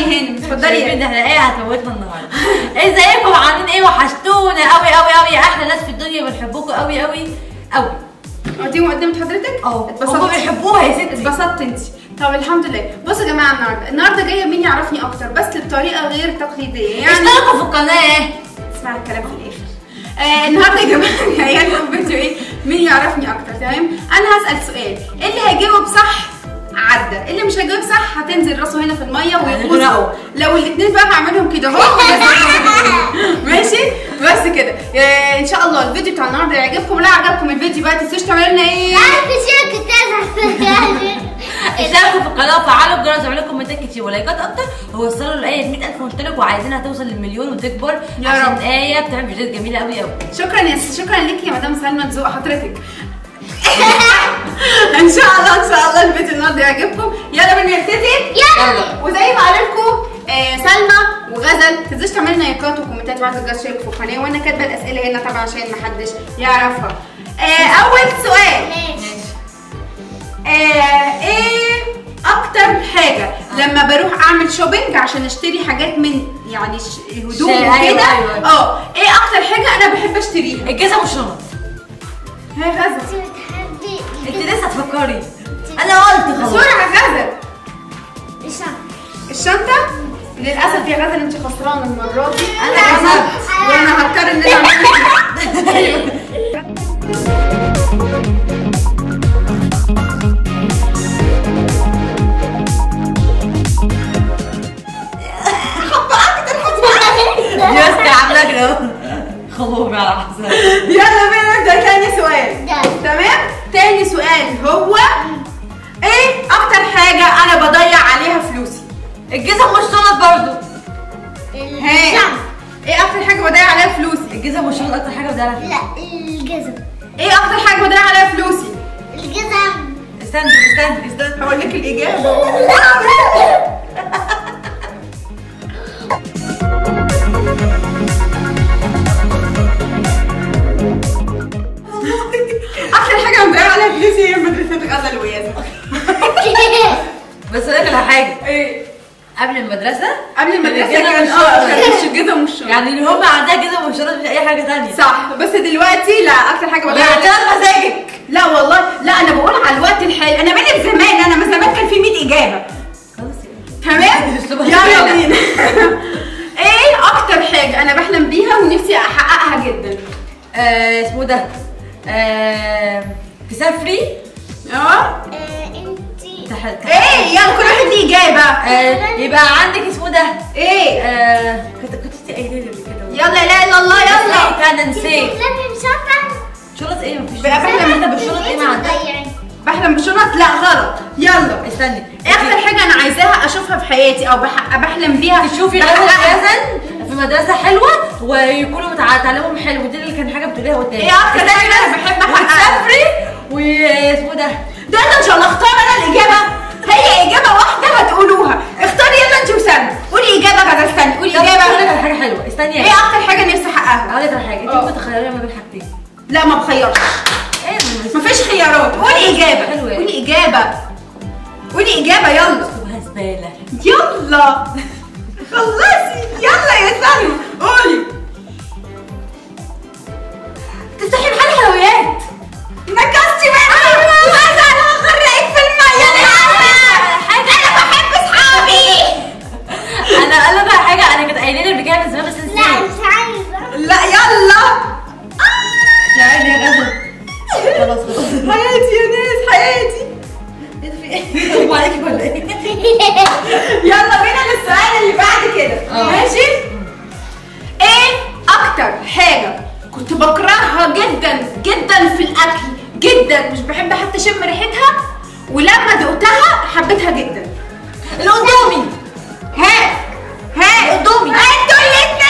اتفضلي هنا اتفضلي شايفين هنا احنا ايه هتموتنا النهارده ازيكم عاملين ايه وحشتونا قوي قوي قوي احلى ناس في الدنيا بنحبكم قوي قوي قوي قدي قدام حضرتك اه هم اتبسطت بيحبوها يا ستي اتبسطت انت طب الحمد لله بصوا يا جماعه النهارده النهارده جايه مين يعرفني اكتر بس بطريقه غير تقليديه يعني اشتركوا في القناه اسمع الكلام في الاخر آه النهارده يا جماعه جايه لكم فيديو ايه مين يعرفني اكتر تمام انا هسال سؤال اللي هيجاوب صح عدى اللي مش هيجاوب صح هتنزل راسه هنا في الميه ويغوص هنغرقه. لو الاثنين بقى هعملهم كده اهو ماشي بس كده آه ان شاء الله الفيديو بتاع النهارده يعجبكم لا عجبكم الفيديو بقى تنسوش تعملوا لنا ايه اشتركوا في القناه وفعلوا الجرس واعملوا لكم كومنتات كتير ولايكات اكتر ووصلوا لايه 100000 مشترك وعايزينها توصل للمليون وتكبر يا عشان رب. ايه بتعمل فيديوهات جميله قوي قوي شكرا يا شكرا لك يا مدام سلمى ذوق حضرتك ان شاء الله ان شاء الله الفيديو النهارده يعجبكم يلا بينا نبتدي يلا. وزي ما قال لكم آه سلمى وغزل ما تنسوش تعملوا لنا لايكات وكومنتات وعايزه الجرس يشترك في القناه وانا كاتبه الاسئله هنا طبعا عشان ما حدش يعرفها آه اول سؤال آه ايه اكتر حاجه لما بروح اعمل شوبينج عشان اشتري حاجات من يعني ش- هدوم شيء، أيوة، وكده أيوة. اه ايه اكتر حاجه انا بحب اشتريها الجزم والشنط هي غزل انت لسه تفكري انا قلت خلاص بسرعه غزل الشنطه للاسف يا غزل انت خسرانه المره دي أنا كسبت. وانا هضطر ان انا اعمل يا عامله كده خلوه على حسن يلا بينا نبدا تاني سؤال تمام تاني سؤال هو ايه اكتر حاجه انا بضيع عليها فلوسي الجزم والشنط برضو ها ايه اكتر حاجه بضيع عليها فلوسي الجزم والشنط اكتر حاجه بدها لا الجزم ايه اكتر حاجه بضيع عليها فلوسي الجزم استنى استنى استنى هقول لك الاجابه اكتر حاجه بضيع عليها فلوسي هي مدرسه غزل وياسر بس اقول لك على حاجه ايه قبل المدرسه قبل المدرسه الجزم كان والشنط. اه كانت الجزم والشنط يعني اللي هم عندها جزم والشنط مش اي حاجه ثانيه صح بس دلوقتي لا اكتر حاجه بضيع يعني عليها ده مزاجك لا والله لا انا بقول على الوقت الحالي انا مالي زمان انا من زمان كان في 100 اجابه خلاص يا تمام أسلوبها يلا زبالة. بينا ايه اكتر حاجه انا بحلم بيها ونفسي احققها جدا آه، اسمه ده آه، تسافري اه انتي تح- ايه يلا كل واحد ليه اجابه آه، يبقى عندك اسمه ده ايه آه، كنت كنت انت قايله لي قبل كده يلا لا الا الله يلا انا نسيت تحلمي بشنطة شنط ايه مفيش بقى بحلم احنا بالشنط ايه ما عندك بحلم بشنط لا غلط يلا استني ايه اكتر حاجه انا عايزاها اشوفها في حياتي او بح- بحلم بيها تشوفي بحققها. غزل غزل في مدرسه حلوه ويكونوا متع- تعليمهم حلو دي اللي كان حاجه بتقوليها قدامي ايه اكتر حاجه انا بحب احققها وتسافري واسمه ده ده انا ان شاء الله اختار انا الاجابه هي اجابه واحده هتقولوها اختاري يلا انت وسلمى قولي اجابه كذا استني قولي طب اقول لك اجابه على حاجه حلوه استني ايه اكتر حاجه نفسي احققها اقول لك على حاجه انت اه. ممكن تخيري ما بين حاجتين لا ما بخيرش ايه مفيش خيارات قولي اجابه حلوة ايه؟ قولي اجابه قولي اجابه يلا اسلوبها زباله يلا خلصي يلا يا سلمى قولي تفتحي محل حلويات نكستي بقى انا هغرقك في الميه انا عارفه انا بحب اصحابي انا اقول لك على حاجه انا كانت قايله لي قبل كده من زمان بس لا نسيت مش عايزة لا يلا يا عيني يا غزل خلاص خلاص حياتي يا ناس حياتي ايه ده في ايه؟ هو عليكي ولا ايه؟ يلا بينا للسؤال اللي بعد كده اه. ماشي ايه اكتر حاجه كنت بكرهها جدا جدا في الاكل جدا مش بحب حتى اشم ريحتها ولما دقتها حبيتها جدا الاندومي ها ها الاندومي انتوا الاتنين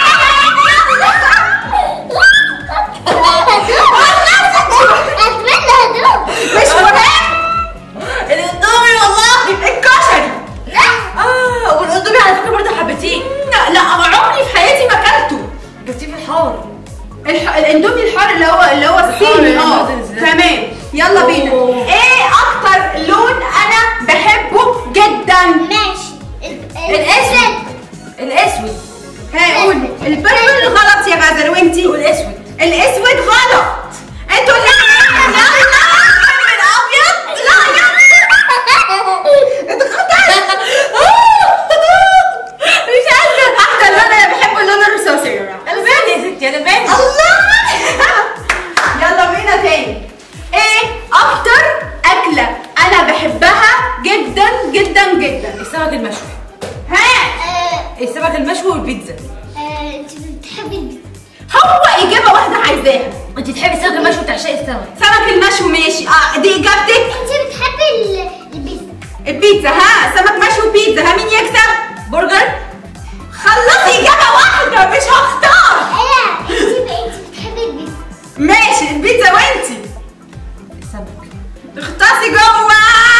اتمنى هدوء مش مهم الاندومي والله الكشري اه والاندومي على فكره برضه حبيتيه لا لا عمري في حياتي ما اكلته جبتيه في الحار الح... الاندومي الحار اللي هو اللي هو الصيني اه النودلز ده. تمام يلا بينا أوه. ايه اكتر لون انا بحبه جدا ماشي ال- ال- الاسود البربل غلط يا غزل وانتي والاسود الاسود غلط انتوا اللي لا لا الابيض لا يا مش عارفه احسن لون انا بحبه اللون الرصاصي يا جماعه انا باين يا ستي انا باين الله يلا بينا تاني ايه اكتر اكله انا بحبها جدا جدا جدا السمك المشوي ها السمك المشوي والبيتزا انت بتحبي البيتزا هو اجابه واحده عايزاها انت تحبي السمك المشوي بتعشقي السمك سمك المشوي ماشي اه دي اجابتك انت بتحبي ال- البيتزا البيتزا ها سمك مشوي بيتزا ها مين يكسب برجر خلصي اجابه واحده مش هختار ايه انت انت بتحبي البيتزا ماشي البيتزا وانتي السمك اختصي جوه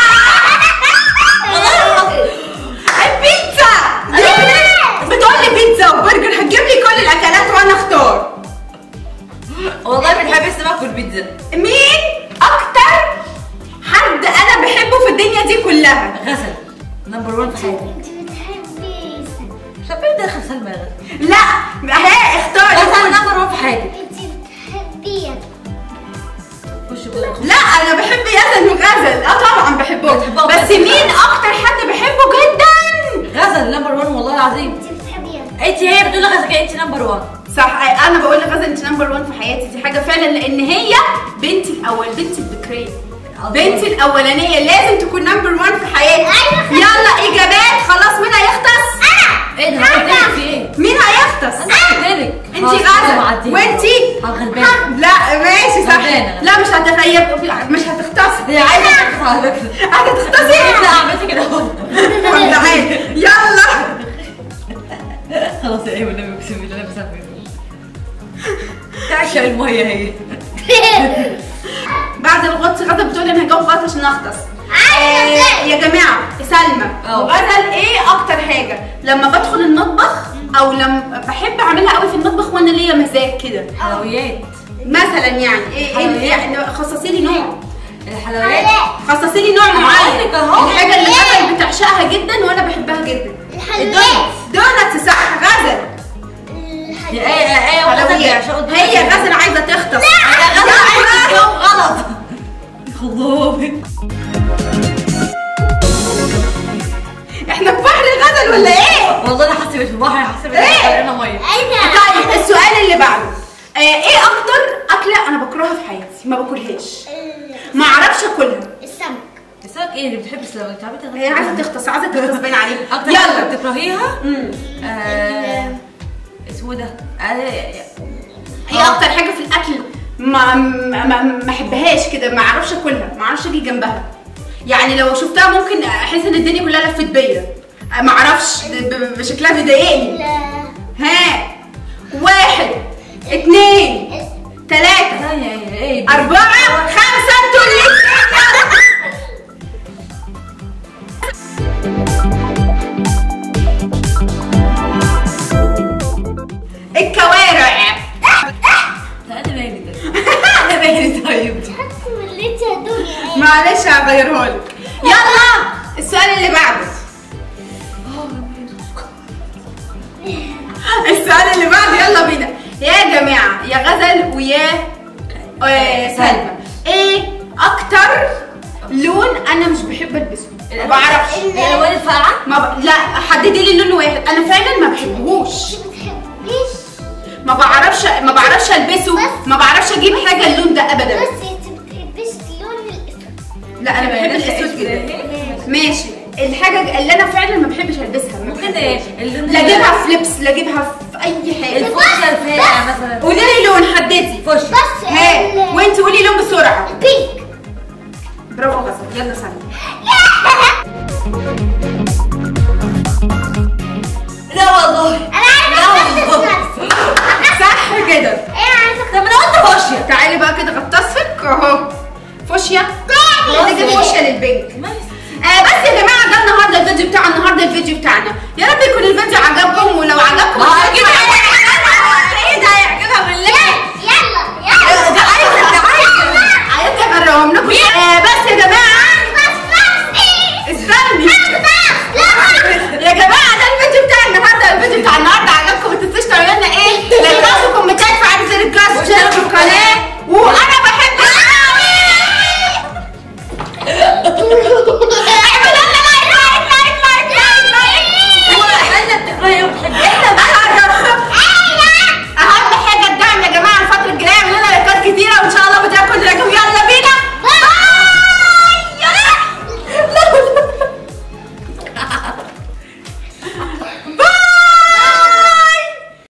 البيتزا بتقول لي بيتزا وبرجر هتجيب لي كل الاكلات وانا اختار والله بتحبي السمك والبيتزا مين اكتر حد انا بحبه في الدنيا دي كلها غسل نمبر 1 في حياتي انت بتحبي السمك مش عارفه ايه دخل سلمى يا غسل لا ها اختار غسل نمبر 1 في حياتي انت بتحبي خش جوه لا انا بحب يزن وغزل اه طبعا بحبه بتحبهم بس بس. مين اكتر حد بحبه جدا غزل نمبر 1 والله العظيم انت بتحبي انت هي بتقول لغزل انت نمبر 1 صح انا بقول لغزل انت نمبر 1 في حياتي دي حاجه فعلا لان هي بنتي الاول بنتي البكريه بنتي الاولانيه لازم تكون نمبر 1 في حياتي أيوة. يلا اجابات خلاص مين هيختص انا ايه ده هو قلت في ايه؟ مين هيختص انا قلت لك انت خلاص، غزل أنا معديها. وانتي أنا غلبانه لا ماشي صح غلبانة. لا مش هتغيب مش هتختصي هي عايزه تختص على فكره هتختصي لا عملت كده اهو طب تعالي يلا خلاص يا ايوه النبي اقسم بالله انا بسافر تعشق الميه هي بعد الغطس غزل بتقول انا هجاوب غلط عشان اختص عايزة آه يا جماعه سلمى اه. وغزل ايه اكتر حاجه لما بدخل المطبخ او لما بحب اعملها قوي في المطبخ وانا ليا مزاج كده حلويات مثلا يعني ايه, إيه حلويات. يعني خصصي لي نوع الحلويات خصصي لي نوع أنا معين عارفك أهو. الحاجه اللي غزل بتعشقها جدا وانا بحبها جدا الحلويات دوناتس صح غزل يا ايه يا ايه وغزل حلويات بيعشقوا هي غزل عايزه تختص يا غزل عايزه تجاوب غلط خلاص احنا في بحر الغزل ولا ايه؟ والله انا حاسه في البحر حاسه ان إيه؟ انا ميه انا طيب السؤال اللي بعده آه ايه اكتر اكله انا بكرهها في حياتي ما باكلهاش ما اعرفش اكلها السمك السمك ايه اللي بتحب السمك انت عارفه هي عايزه تختص عايزه تختص باين عليها اكتر حاجه يلا بتكرهيها مم. آه، اسمه ده آه، ايه اكتر حاجه في الاكل ما ما ما ما احبهاش كده ما اعرفش اكلها ما اعرفش اجي جنبها يعني لو شفتها ممكن احس ان الدنيا كلها لفت بيا ما اعرفش ب- ب- بشكلها بيضايقني ها واحد اتنين تلاتة ثانية ايه ايه أربعة خمسة انتوا اللي الكوارع لا انا مالي ده انا مالي طيب حتى مليت هدومي معلش هغيرهولك يلا السؤال اللي بعده السؤال اللي بعده يلا بينا يا جماعة يا غزل ويا آه، سلمى ايه اكتر لون انا مش بحب البسه ما بعرفش الالوان الفاقعه ما ب... لا حددي لي لون واحد انا فعلا ما بحبهوش انت بتحبيش ما بعرفش ما بعرفش البسه ما بعرفش اجيب حاجه اللون ده ابدا بس انت بتحبيش اللون الاسود لا انا بحب الاسود جدا ماشي الحاجه اللي انا فعلا ما بحبش البسها ما ممكن بحبهاش. اللون لا اجيبها في لبس لا اجيبها في اي حاجه الفوشيا الفاقع مثلا قولي لي لون حددي فوشيا بس ها ال- وانت قولي لون بسرعه البينك برافو غزل يلا سلمى